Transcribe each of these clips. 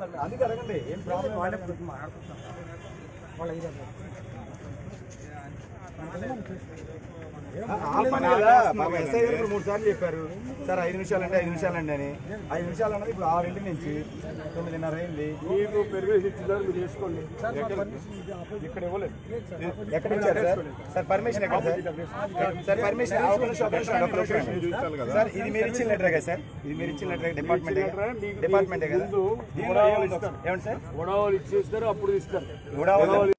అందుకే అడగండి ఏం ప్రాబ్లం ఆ పని కదా మాకు ఎస్ఐ గారు ఇప్పుడు మూడు సార్లు చెప్పారు సార్ ఐదు నిమిషాలు అంటే ఐదు నిమిషాలు అండి అని ఐదు నిమిషాలు అన్నది ఇప్పుడు ఆరింటి నుంచి తొమ్మిదిన్నర అయింది మీకు పెరుగు ఇచ్చినారు మీరు వేసుకోండి ఇక్కడ ఇవ్వలేదు ఎక్కడ ఇచ్చారు సార్ సార్ పర్మిషన్ ఎక్కడ సార్ సార్ పర్మిషన్ ఒక నిమిషం, ఒక నిమిషం, ఒక నిమిషం. సార్ ఇది మీరు ఇచ్చిన లెటర్ కదా సార్ ఇది మీరు ఇచ్చిన లెటర్ డిపార్ట్మెంట్ డిపార్ట్మెంటే కదా దీనిలో ఏముంది? ఏమండి సార్ గొడవలు ఇచ్చేస్తారు అప్పుడు ఇస్తారు గొడవలు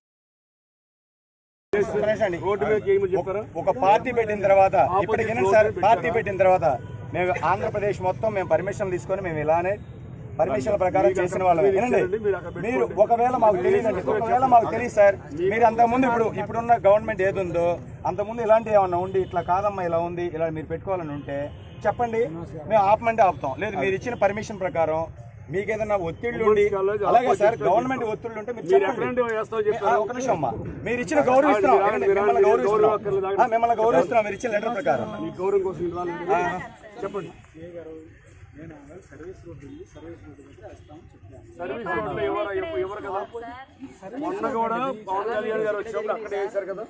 రోడ్డు మీద చేయమని చెప్పారా ఒక పార్టీ పెట్టిన తర్వాత ఇప్పటికి వినండి సార్ పార్టీ పెట్టిన తర్వాత మేము ఆంధ్రప్రదేశ్ మొత్తం మేము పర్మిషన్ తీసుకొని మేము ఇలానే పర్మిషన్ ప్రకారం చేసిన వాళ్ళం వినండి మీరు ఒకవేళ మాకు తెలియదండి ఒకవేళ మాకు తెలియదు సార్ మీరు అంతకుముందు ఇప్పుడు ఇప్పుడున్న గవర్నమెంట్ ఏది ఉందో అంతకుముందు ఇలాంటి ఏమన్నా ఉండి ఇట్లా కాదమ్మా ఇలా ఉంది ఇలా మీరు పెట్టుకోవాలని ఉంటే చెప్పండి మేము ఆపమంటే ఆపుతాం లేదు మీరు ఇచ్చిన పర్మిషన్ ప్రకారం మీకు ఏదైనా ఒత్తిళ్ళు ఉండి అలాగే సార్ గవర్నమెంట్ ఒత్తిళ్ళు ఉంటే మీరు చెప్పండి ఎక్కడంటే వేస్తావు చెప్పి ఆ, ఒక నిమిషం అమ్మా మీరు ఇచ్చిన గౌరవిస్తున్నాం వినండి, మిమ్మల్ని గౌరవిస్తున్నాం ఆ, మిమ్మల్ని గౌరవిస్తున్నాం మీరు ఇచ్చిన లెటర్ ప్రకారం మీ గౌరవం కోసం ఇవ్వాలి చెప్పండి సర్వీస్ రోడ్లు ఎవరు ఎవ- ఎవరు కదా మొన్న కూడా పవన్ కళ్యాణ్ గారు వచ్చినప్పుడు అక్కడే వేశారు కదా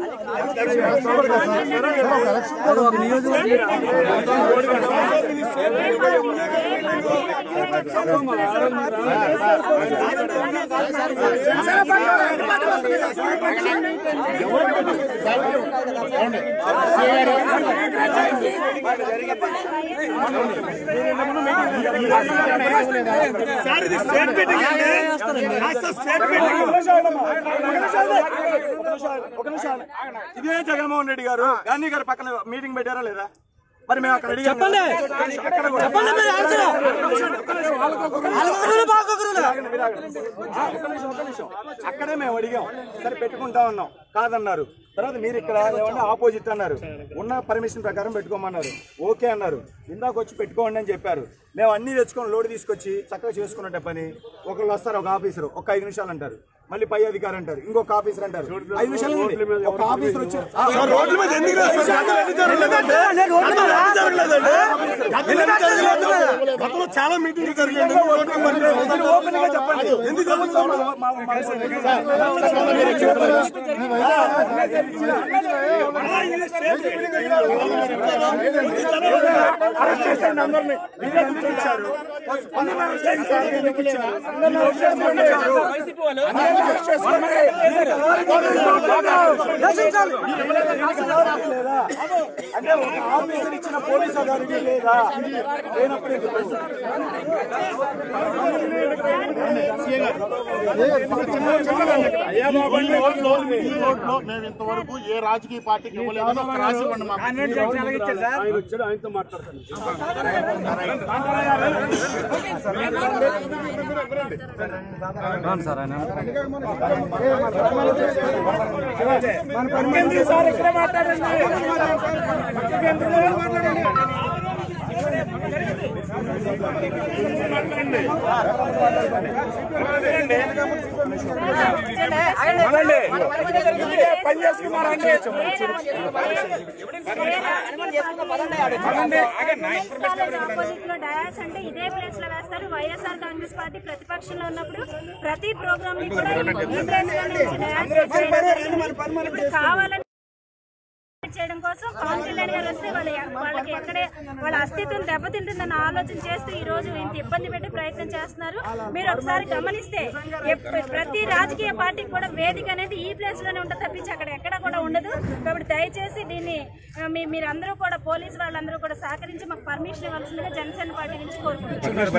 ఒక నిమిషం ఇదే జగన్మోహన్ రెడ్డి గారు గాంధీ గారు పక్కన మీటింగ్ పెట్టారా లేదా మరి మేము అక్కడ అడిగాం కదా. అక్కడ కూడా- ఆగండి, మీరు ఆగండి. ఆ, ఒక్క నిమిషం, ఒక్క నిమిషం. అక్కడే మేము అడిగాం సరే పెట్టుకుంటా ఉన్నాం కాదన్నారు తర్వాత మీరు ఇక్కడ ఏమన్నా ఆపోజిట్ అన్నారు ఉన్న పర్మిషన్ ప్రకారం పెట్టుకోమన్నారు ఓకే అన్నారు ఇందాక వచ్చి పెట్టుకోండి అని చెప్పారు మేము అన్ని తెచ్చుకొని లోడ్ తీసుకొచ్చి చక్కగా చేసుకున్నట్టే పని ఒకళ్ళు వస్తారు ఒక ఆఫీసర్ ఒక ఐదు నిమిషాలు అంటారు మళ్ళీ పై అధికారి అంటారు ఇంకొక ఆఫీసర్ అంటారు ఐదు నిమిషాలు ఏంటి? ఒక ఆఫీసర్ వచ్చి ఆ, రోడ్ల మీద ఎందుకు చాలా మీటింగ్ జరిగింది ఓపెన్ గా చెప్పండి ఎందుకు జరుగుతుందో మా- మా- అరెస్ట్ చేశారు అందరినీ మీరు ఎందుకు ఇచ్చారు అందరినీ అరెస్ట్ చేశారు ఎందుకు ఇచ్చారు అందరినీ అరెస్ట్ చేశారు అందరినీ అరెస్ట్ చేశారు లేదా? అంటే ఒక ఆఫీసర్ ఇచ్చిన పోలీసు అథారిటీ లేదా లేనప్పుడు ఎందుకు? ఈ రోడ్లో ఈ రోడ్లో మేము ఇంతవరకు ఏ రాజకీయ పార్టీకి ఇవ్వలేదని ఒక రాసి ఇవ్వండి మాకు. ఆయన వచ్చాడు ఆయనతో మాట్లాడతాను పని చేసుకున్నారండి ఆపోజిట్ లో డయాస్ అంటే ఇదే ప్లేస్ లో వేస్తారు వైఎస్ఆర్ కాంగ్రెస్ పార్టీ ప్రతిపక్షంలో ఉన్నప్పుడు ప్రతి ప్రోగ్రామ్ ని కూడా ఈ ప్లేస్ లోనే ఉంచి డయాస్ వేసేయడం. ఇప్పుడు కావాలని చేయడం కోసం పవన్ కళ్యాణ్ గారు వస్తే వాళ్ళ వాళ్ళకి ఎక్కడే వాళ్ళ అస్తిత్వం దెబ్బతింటుందన్న ఆలోచన చేస్తూ ఈ రోజు ఇంత ఇబ్బంది పెట్టి ప్రయత్నం చేస్తున్నారు మీరు ఒకసారి గమనిస్తే ఎప్- ప్రతి రాజకీయ పార్టీకి కూడా వేదిక అనేది ఈ ప్లేస్ లోనే ఉంటుంది తప్పించి అక్కడ ఎక్కడ కూడా ఉండదు కాబట్టి దయచేసి దీన్ని ఆ, మీ మీరందరూ కూడా పోలీసు వాళ్ళందరూ కూడా సహకరించి మాకు పర్మిషన్ ఇవ్వాల్సిందిగా జనసేన పార్టీ నుంచి కోరుకుంటున్నాం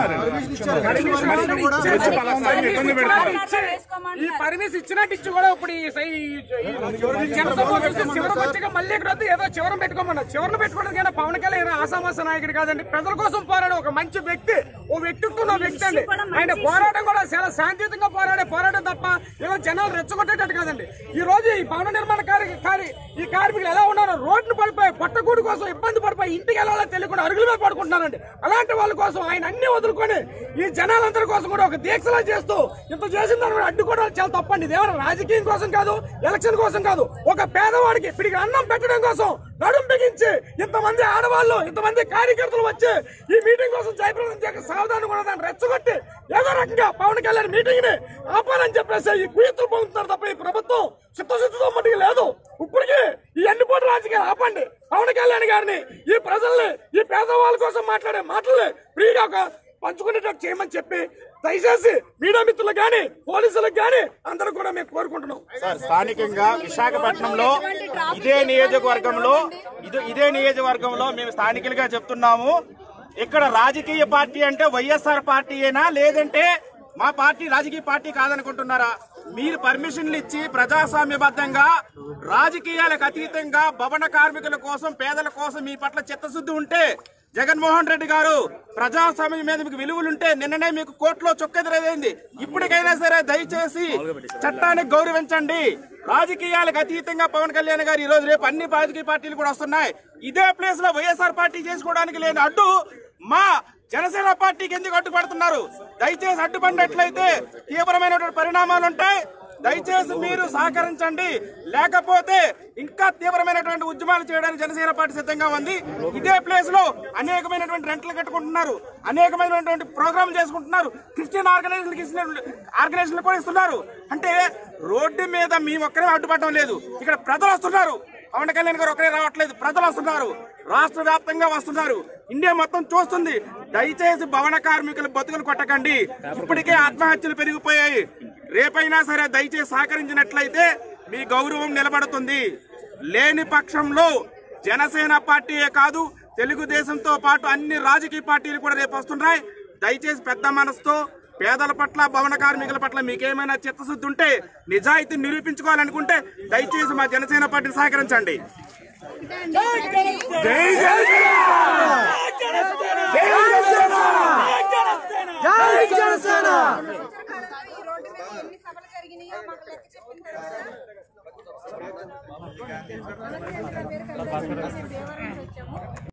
ఈ పర్మిషన్ ఇచ్చినట్టు ఇచ్చి కూడా ఇప్పుడు ఈ సై- ఈ- ఈ జనసభ వచ్చేసి చివరికి వచ్చాక మళ్ళీ ఇక్కడ వద్దు ఏదో చివరం పెట్టుకోమన్నారు చివరన పెట్టుకోవడం కానీ పవన్ కళ్యాణ్ ఆసామాస నాయకుడు కాదండి ప్రజల కోసం పోరాడే ఒక మంచి వ్యక్తి ఓ వ్యక్తిత్వం ఉన్న వ్యక్తి అండి ఆయన పోరాటం కూడా చాలా శాంతియుతంగా పోరాడే పోరాటం తప్ప ఏదో జనాలు రెచ్చగొట్టేటట్టు కాదండి ఈ రోజు ఈ భవన నిర్మాణ కార్య కార్య ఈ కార్మికులు ఎలా ఉన్నారో రోడ్డు పడిపోయి పొట్టగూడు కోసం ఇబ్బంది పడిపోయి ఇంటికి వెళ్ళాలో తెలియకుండా అరుగుల మీద పడుకుంటున్నారండి అలాంటి వాళ్ళ కోసం ఆయన అన్ని వదులుకొని ఈ జనాలందరి కోసం కూడా ఒక దీక్షలా చేస్తూ ఇంత చేసిన దాన్ని కూడా అడ్డుకోవడం చాలా తప్పండి ఇదేమైనా రాజకీయం కోసం కాదు ఎలక్షన్ కోసం కాదు ఒక పేదవాడికి ఇప్పటికి అన్నం పెట్ట పెట్టడం కోసం నడుం బిగించి ఇంతమంది ఆడవాళ్ళు ఇంతమంది కార్యకర్తలు వచ్చి ఈ మీటింగ్ కోసం జయప్రదం చేయక సావధానం కూడా దాన్ని రెచ్చగొట్టి ఏదో రకంగా పవన్ కళ్యాణ్ మీటింగ్ ని ఆపాలని చెప్పేసి ఈ కుయత్తులు పొందుతున్నారు తప్ప ఈ ప్రభుత్వం చిత్తశుద్ధితో మట్టుకు లేదు ఇప్పటికీ ఈ ఎన్నిపోటు రాజకీయాలు ఆపండి పవన్ కళ్యాణ్ గారిని ఈ ప్రజల్ని ఈ పేదవాళ్ళ కోసం మాట్లాడే మాటల్ని ఫ్రీగా ఒక పంచుకునేటట్టు చేయమని చెప్పి దయచేసి మీడియా మిత్రులకు కానీ పోలీసులకు కానీ అందరూ కూడా మేము కోరుకుంటున్నాం సార్ స్థానికంగా విశాఖపట్నంలో ఇదే నియోజకవర్గంలో ఇది ఇదే నియోజకవర్గంలో మేము స్థానికులుగా చెప్తున్నాము ఇక్కడ రాజకీయ పార్టీ అంటే వైఎస్ఆర్ పార్టీయేనా లేదంటే మా పార్టీ రాజకీయ పార్టీ కాదనుకుంటున్నారా మీరు పర్మిషన్లు ఇచ్చి ప్రజాస్వామ్యబద్ధంగా రాజకీయాలకు అతీతంగా భవన కార్మికుల కోసం పేదల కోసం మీ పట్ల చిత్తశుద్ధి ఉంటే జగన్మోహన్ రెడ్డి గారు ప్రజాస్వామ్యం మీద మీకు విలువలుంటే నిన్ననే మీకు కోర్టులో చొక్కెదురైంది ఇప్పటికైనా సరే దయచేసి చట్టానికి గౌరవించండి రాజకీయాలకు అతీతంగా పవన్ కళ్యాణ్ గారు ఈ రోజు రేపు అన్ని రాజకీయ పార్టీలు కూడా వస్తున్నాయి ఇదే ప్లేస్ లో వైఎస్ఆర్ పార్టీ చేసుకోవడానికి లేని అడ్డు మా జనసేన పార్టీకి ఎందుకు అడ్డుపడుతున్నారు దయచేసి అడ్డుపడినట్లయితే తీవ్రమైనటువంటి పరిణామాలు ఉంటాయి దయచేసి మీరు సహకరించండి లేకపోతే ఇంకా తీవ్రమైనటువంటి ఉద్యమాలు చేయడానికి జనసేన పార్టీ సిద్ధంగా ఉంది ఇదే ప్లేస్ లో అనేకమైనటువంటి రెంట్లు కట్టుకుంటున్నారు అనేకమైనటువంటి ప్రోగ్రామ్ చేసుకుంటున్నారు క్రిస్టియన్ ఆర్గనైజేషన్ ఆర్గనైజేషన్ కూడా ఇస్తున్నారు అంటే రోడ్డు మీద మీ ఒక్కరే అడ్డుపడడం లేదు ఇక్కడ ప్రజలు వస్తున్నారు పవన్ కళ్యాణ్ గారు ఒకరే రావట్లేదు ప్రజలు వస్తున్నారు రాష్ట్ర వ్యాప్తంగా వస్తున్నారు ఇండియా మొత్తం చూస్తుంది దయచేసి భవన కార్మికులు బతుకులు కొట్టకండి ఇప్పటికే ఆత్మహత్యలు పెరిగిపోయాయి రేపైనా సరే దయచేసి సహకరించినట్లయితే మీ గౌరవం నిలబడుతుంది లేని పక్షంలో జనసేన పార్టీయే కాదు తెలుగుదేశంతో పాటు అన్ని రాజకీయ పార్టీలు కూడా రేపు వస్తున్నాయి దయచేసి పెద్ద మనసుతో పేదల పట్ల భవన కార్మికుల పట్ల మీకేమైనా చిత్తశుద్ధి ఉంటే నిజాయితీ నిరూపించుకోవాలనుకుంటే దయచేసి మా జనసేన పార్టీని సహకరించండి ఈ రోడ్డు మీద ఎన్ని సభలు జరిగినాయో మాకు లెక్క చెప్పిన తర్వాత